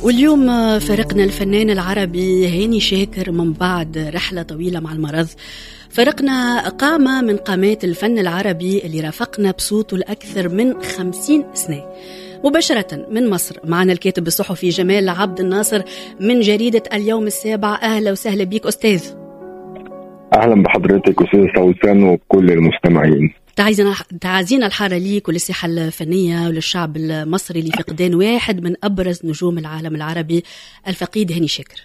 واليوم فرقنا الفنان العربي هاني شاكر من بعد رحلة طويلة مع المرض فرقنا قامة من قامات الفن العربي اللي رافقنا بصوته لأكثر من خمسين سنة مباشرة من مصر معنا الكاتب الصحفي جمال عبد الناصر من جريدة اليوم السابع أهلا وسهلا بك أستاذ أهلا بحضرتك أستاذ سوسن وكل المستمعين تعزينا تعازينا الحارة ليك وللساحة الفنية وللشعب المصري لفقدان واحد من أبرز نجوم العالم العربي الفقيد هاني شاكر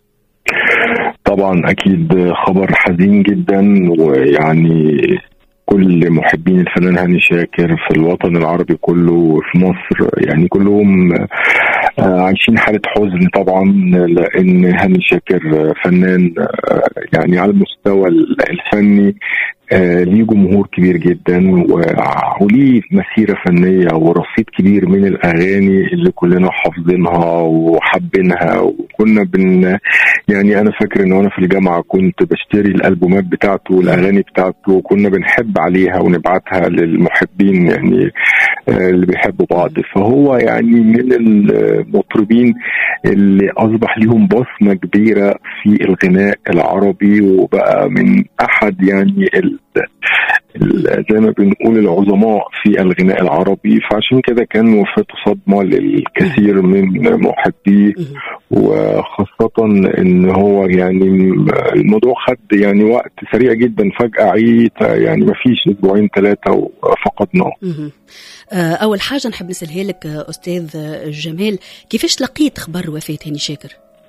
طبعا أكيد خبر حزين جدا ويعني كل محبين الفنان هاني شاكر في الوطن العربي كله في مصر يعني كلهم عايشين حالة حزن طبعا لأن هاني شاكر فنان يعني على المستوى الفني ليه جمهور كبير جدا وليه مسيرة فنية ورصيد كبير من الأغاني اللي كلنا حافظينها وحابينها وكنا بن يعني أنا فاكر إن أنا في الجامعة كنت بشتري الألبومات بتاعته والأغاني بتاعته وكنا بنحب عليها ونبعتها للمحبين يعني اللي بيحبوا بعض فهو يعني من المطربين اللي أصبح ليهم بصمة كبيرة في الغناء العربي وبقى من أحد يعني ال زي ما بنقول العظماء في الغناء العربي فعشان كده كان وفاته صدمه للكثير من محبيه وخاصه ان هو يعني الموضوع خد يعني وقت سريع جدا فجاه عيت يعني ما فيش اسبوعين ثلاثه وفقدناه. اول حاجه نحب نسالها لك استاذ جمال كيفاش لقيت خبر وفاه هاني شاكر؟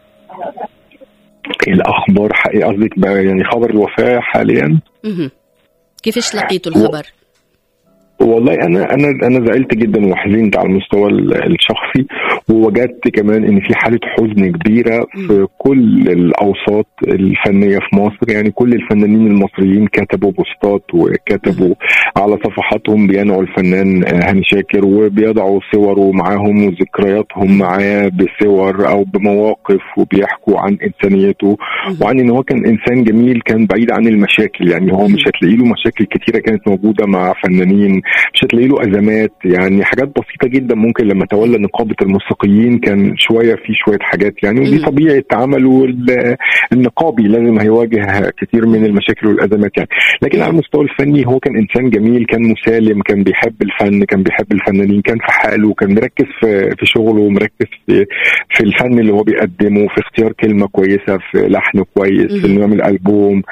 الاخبار قصدك يعني خبر الوفاه حاليا؟ كيفاش لقيتوا الخبر؟ والله انا انا انا زعلت جدا وحزنت على المستوى الشخصي ووجدت كمان ان في حاله حزن كبيره في كل الاوساط الفنيه في مصر يعني كل الفنانين المصريين كتبوا بوستات وكتبوا على صفحاتهم بينعوا الفنان هاني شاكر وبيضعوا صوره معاهم وذكرياتهم معاه بصور او بمواقف وبيحكوا عن انسانيته وعن ان هو كان انسان جميل كان بعيد عن المشاكل يعني هو مش هتلاقي له مشاكل كتيره كانت موجوده مع فنانين مش هتلاقي له ازمات يعني حاجات بسيطه جدا ممكن لما تولى نقابه الموسيقيين كان شويه في شويه حاجات يعني ودي طبيعه عمله النقابي لازم هيواجه كتير من المشاكل والازمات يعني لكن على المستوى الفني هو كان انسان جميل كان مسالم كان بيحب الفن كان بيحب الفنانين كان في حاله كان مركز في في شغله ومركز في في الفن اللي هو بيقدمه في اختيار كلمه كويسه في لحن كويس في انه يعمل البوم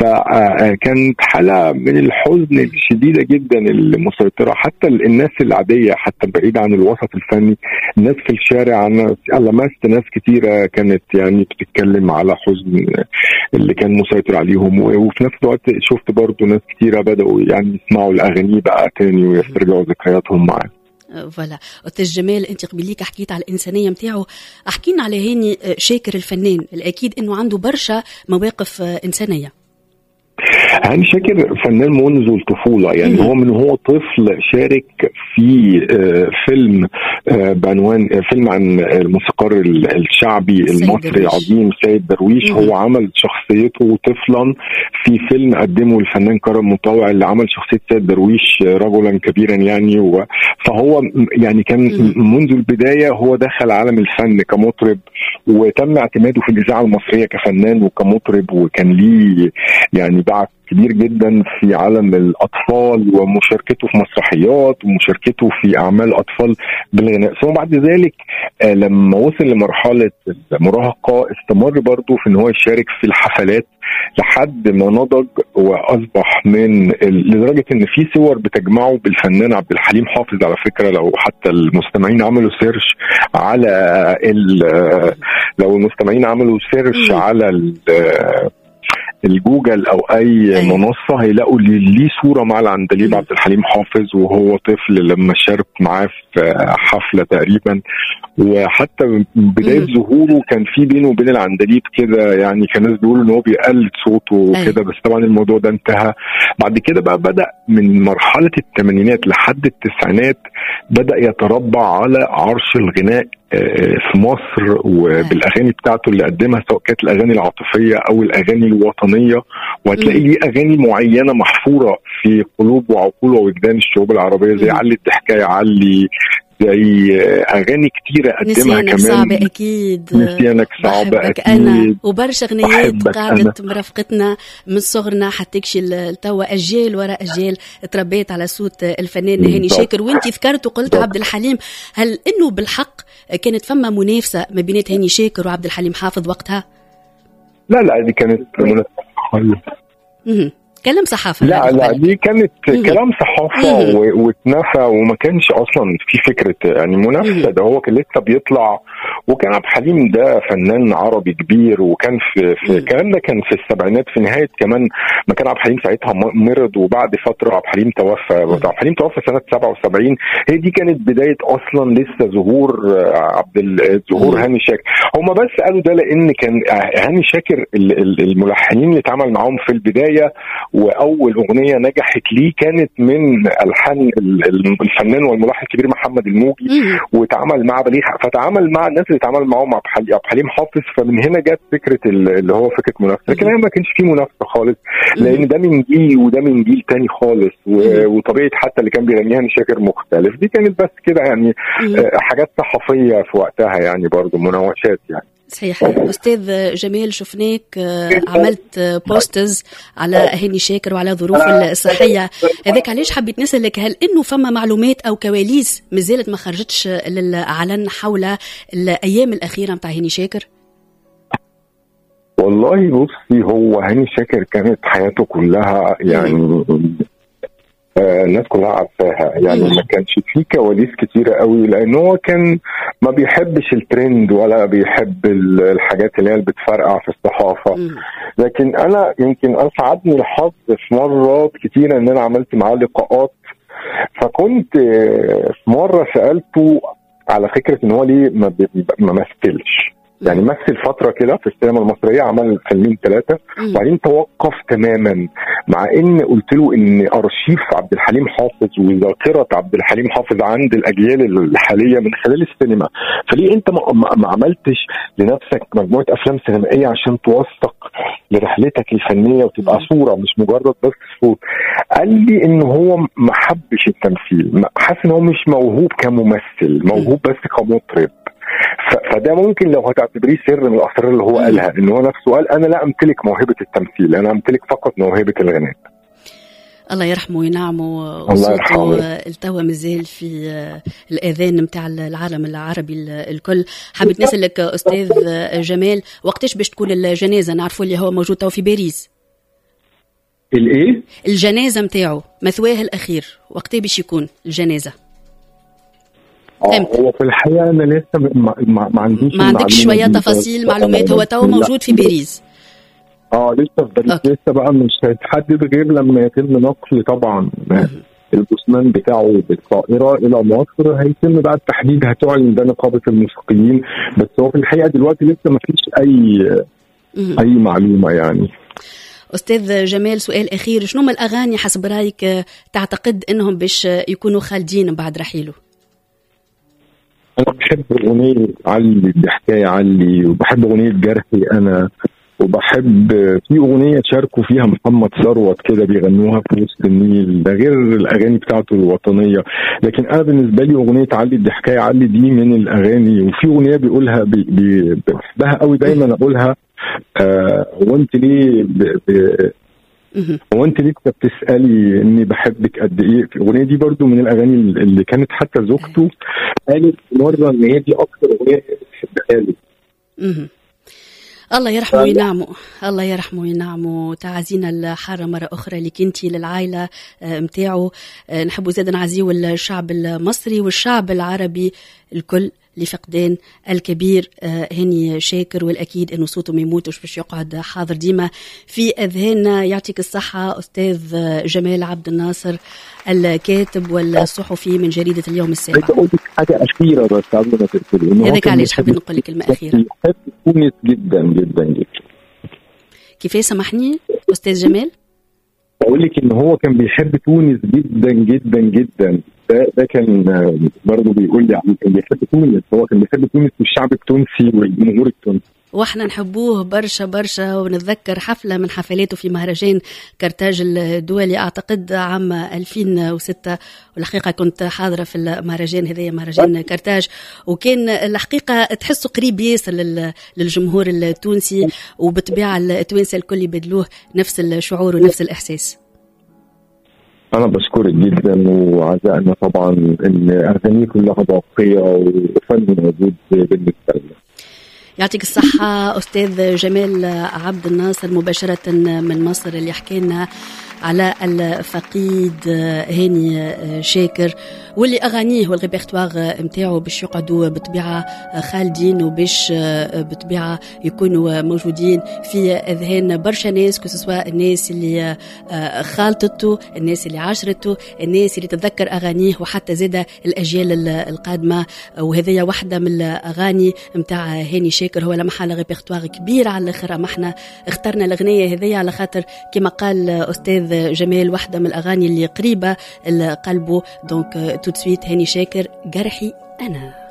فكانت حاله من الحزن الشديده جدا اللي مسيطره حتى الناس العاديه حتى بعيد عن الوسط الفني الناس في الشارع انا لمست ناس كتيره كانت يعني بتتكلم على حزن اللي كان مسيطر عليهم وفي نفس الوقت شفت برضو ناس كتيره بداوا يعني يسمعوا الاغاني بقى تاني ويسترجعوا ذكرياتهم معاه فوالا استاذ جمال انت قبليك حكيت على الانسانيه نتاعو احكينا على هاني شاكر الفنان الاكيد انه عنده برشا مواقف انسانيه هاني شاكر فنان منذ الطفولة يعني هو من هو طفل شارك في فيلم بعنوان فيلم عن الموسيقار الشعبي المصري العظيم سيد درويش هو عمل شخصيته طفلا في فيلم قدمه الفنان كرم مطاوع اللي عمل شخصية سيد درويش رجلا كبيرا يعني فهو يعني كان منذ البداية هو دخل عالم الفن كمطرب وتم اعتماده في الإذاعة المصرية كفنان وكمطرب وكان ليه يعني بعد كبير جدا في عالم الاطفال ومشاركته في مسرحيات ومشاركته في اعمال اطفال بالغناء ثم بعد ذلك لما وصل لمرحله المراهقه استمر برضه في ان هو يشارك في الحفلات لحد ما نضج واصبح من لدرجه ان في صور بتجمعه بالفنان عبد الحليم حافظ على فكره لو حتى المستمعين عملوا سيرش على لو المستمعين عملوا سيرش على الجوجل او اي أيه. منصه هيلاقوا ليه صوره مع العندليب عبد الحليم حافظ وهو طفل لما شارك معاه في حفله تقريبا وحتى بدايه ظهوره كان في بينه وبين العندليب كده يعني كان الناس بيقولوا ان هو بيقلد صوته وكده بس طبعا الموضوع ده انتهى بعد كده بقى بدا من مرحله الثمانينات لحد التسعينات بدا يتربع على عرش الغناء في مصر وبالاغاني بتاعته اللي قدمها سواء كانت الاغاني العاطفيه او الاغاني الوطنيه وهتلاقي ليه اغاني معينه محفوره في قلوب وعقول ووجدان الشعوب العربيه زي علي الضحكايه علي زي اغاني كتيره قدمها نسيانك كمان صعب اكيد نسيانك صعب بحبك اكيد انا وبرشا غنيات بحبك قعدت مرافقتنا من صغرنا حتكشي التوا اجيال وراء اجيال تربيت على صوت الفنان هاني بالضبط. شاكر وانت ذكرت وقلت بالضبط. عبد الحليم هل انه بالحق كانت فما منافسه ما بين هاني شاكر وعبد الحليم حافظ وقتها؟ لا لا دي كانت منافسة خالص. مهم. كلام صحافه لا هذا لا بالك. دي كانت مهم. كلام صحافه مهم. و- واتنفى وما كانش اصلا في فكره يعني منافسه مهم. ده هو كان لسه بيطلع وكان عبد الحليم ده فنان عربي كبير وكان في, في مم. الكلام ده كان في السبعينات في نهايه كمان ما كان عبد الحليم ساعتها م- مرض وبعد فتره عبد الحليم توفى عبد الحليم توفى سنه 77 هي دي كانت بدايه اصلا لسه ظهور آه، عبد ال- ظهور مم. هاني شاكر هم بس قالوا ده لان كان آه، هاني شاكر ال- ال- الملحنين اللي اتعمل معاهم في البدايه واول اغنيه نجحت ليه كانت من الحان ال- ال- الفنان والملحن الكبير محمد الموجي مهم. واتعامل مع بليغ فتعامل مع الناس اللي اتعامل معاهم عبد الحليم عبد الحليم حافظ فمن هنا جت فكره ال- اللي هو فكره منافسه لكن هي ما كانش فيه منافسه خالص لان ده من جيل وده من جيل تاني خالص و- مم. وطبيعه حتى اللي كان بيغنيها هاني شاكر مختلف دي كانت بس كده يعني مهم. آه، حاجات صحفيه في وقتها يعني برضو مناوشات يعني صحيح استاذ جمال شفناك آه، عملت آه، بوسترز على هاني شاكر وعلى ظروفه الصحيه هذاك علاش حبيت نسالك هل انه فما معلومات او كواليس مازالت ما خرجتش للعلن حول الايام الاخيره نتاع هاني شاكر والله بصي هو هاني شاكر كانت حياته كلها يعني آه، الناس كلها عارفاها يعني مم. ما كانش فيه كواليس كتيره قوي لان هو كان ما بيحبش الترند ولا بيحب ال- الحاجات اللي هي اللي بتفرقع في الصحافه مم. لكن انا يمكن اسعدني الحظ في مرات كتيره ان انا عملت معاه لقاءات فكنت آه، في مره سالته على فكره ان هو ليه ما, بي- ما مثلش يعني مثل فتره كده في السينما المصريه عمل فيلمين ثلاثه مم. وبعدين توقف تماما مع ان قلت له ان ارشيف عبد الحليم حافظ وذاكره عبد الحليم حافظ عند الاجيال الحاليه من خلال السينما فليه انت ما, ما ما عملتش لنفسك مجموعه افلام سينمائيه عشان توثق لرحلتك الفنيه وتبقى مم. صوره مش مجرد بس صوت قال لي ان هو ما حبش التمثيل ما- حاسس ان هو مش موهوب كممثل موهوب بس كمطرب ف- فده ممكن لو هتعتبريه سر من الاسرار اللي هو مم. قالها ان هو نفسه قال انا لا امتلك موهبه التمثيل انا امتلك فقط موهبه الغناء الله يرحمه وينعمه الله وصوته يرحمه. التوا مازال في آه، الاذان نتاع العالم العربي ال- الكل حبيت نسالك آه، استاذ آه، جمال وقتاش باش تكون الجنازه نعرفوا اللي هو موجود تو في باريس الايه؟ الجنازه نتاعو مثواه الاخير وقتها باش يكون الجنازه اه امتى؟ هو في الحقيقه انا لسه ما, ما, ما عنديش ما عندكش المعلومة شويه دي. تفاصيل معلومات هو تو لا. موجود في باريس اه لسه في باريس أوكي. لسه بقى مش هيتحدد غير لما يتم نقل طبعا الجثمان بتاعه بالطائره الى مصر هيتم بقى التحديد هتعلن ده نقابه الموسيقيين بس هو في الحقيقه دلوقتي لسه ما فيش اي مهم. اي معلومه يعني استاذ جمال سؤال اخير شنو من الاغاني حسب رايك آه، تعتقد انهم باش آه، يكونوا خالدين بعد رحيله انا بحب اغنيه علي دي حكايه علي وبحب اغنيه جرحي انا وبحب في اغنيه شاركوا فيها محمد ثروت كده بيغنوها في وسط النيل ده غير الاغاني بتاعته الوطنيه لكن انا بالنسبه لي اغنيه علي دي حكايه علي دي من الاغاني وفي اغنيه بيقولها بي بي بحبها قوي دايما اقولها آه هو انت ليه ب ب مهم. هو انت لسه بتسالي اني بحبك قد ايه في الاغنيه دي برضو من الاغاني اللي كانت حتى زوجته قالت مره ان هي دي اكتر اغنيه هي بتحبها له مهم. الله يرحمه وينعمه الله يرحمه وينعمه تعزينا الحارة مرة أخرى لك أنت للعائلة آه، متاعه آه، نحبوا زاد نعزيو الشعب المصري والشعب العربي الكل لفقدان الكبير آه، هاني شاكر والأكيد أنه صوته ما يموتش باش يقعد حاضر ديما في أذهاننا يعطيك الصحة أستاذ آه، جمال عبد الناصر الكاتب والصحفي من جريدة اليوم السابع عايز اقول لك حاجه اخيره بس قبل ما تقفلي إن هو هذاك كان علاش بيحب- حبيت نقول لك كلمة أخيرة بيحب تونس جدا جدا جدا كيف سامحني أستاذ جمال بقول لك ان هو كان بيحب تونس جدا جدا جدا ده ده كان آه، برضه بيقول لي يعني كان بيحب تونس هو كان بيحب تونس والشعب التونسي والجمهور التونسي واحنا نحبوه برشا برشا ونتذكر حفله من حفلاته في مهرجان كرتاج الدولي اعتقد عام 2006 والحقيقه كنت حاضره في المهرجان هذايا مهرجان كرتاج وكان الحقيقه تحسه قريب ياسر للجمهور التونسي وبطبيعه التوانسه الكل يبدلوه نفس الشعور ونفس الاحساس انا بشكرك جدا وعزائنا طبعا ان اغانيه كلها باقيه وفن موجود بالنسبه لنا يعطيك الصحة أستاذ جمال عبد الناصر مباشرة من مصر اللي حكينا لنا على الفقيد هاني شاكر واللي اغانيه والريبرتوار نتاعو باش يقعدوا بطبيعه خالدين وباش بطبيعه يكونوا موجودين في اذهان برشا ناس كسوا الناس اللي خالطته الناس اللي عاشرته الناس اللي تتذكر اغانيه وحتى زاد الاجيال القادمه وهذه واحده من الاغاني نتاع هاني شاكر هو لمح على ريبرتوار كبير على الاخر اما احنا اخترنا الاغنيه هذه على خاطر كما قال استاذ جمال واحده من الاغاني اللي قريبه لقلبه دونك تو سويت هاني شاكر جرحي أنا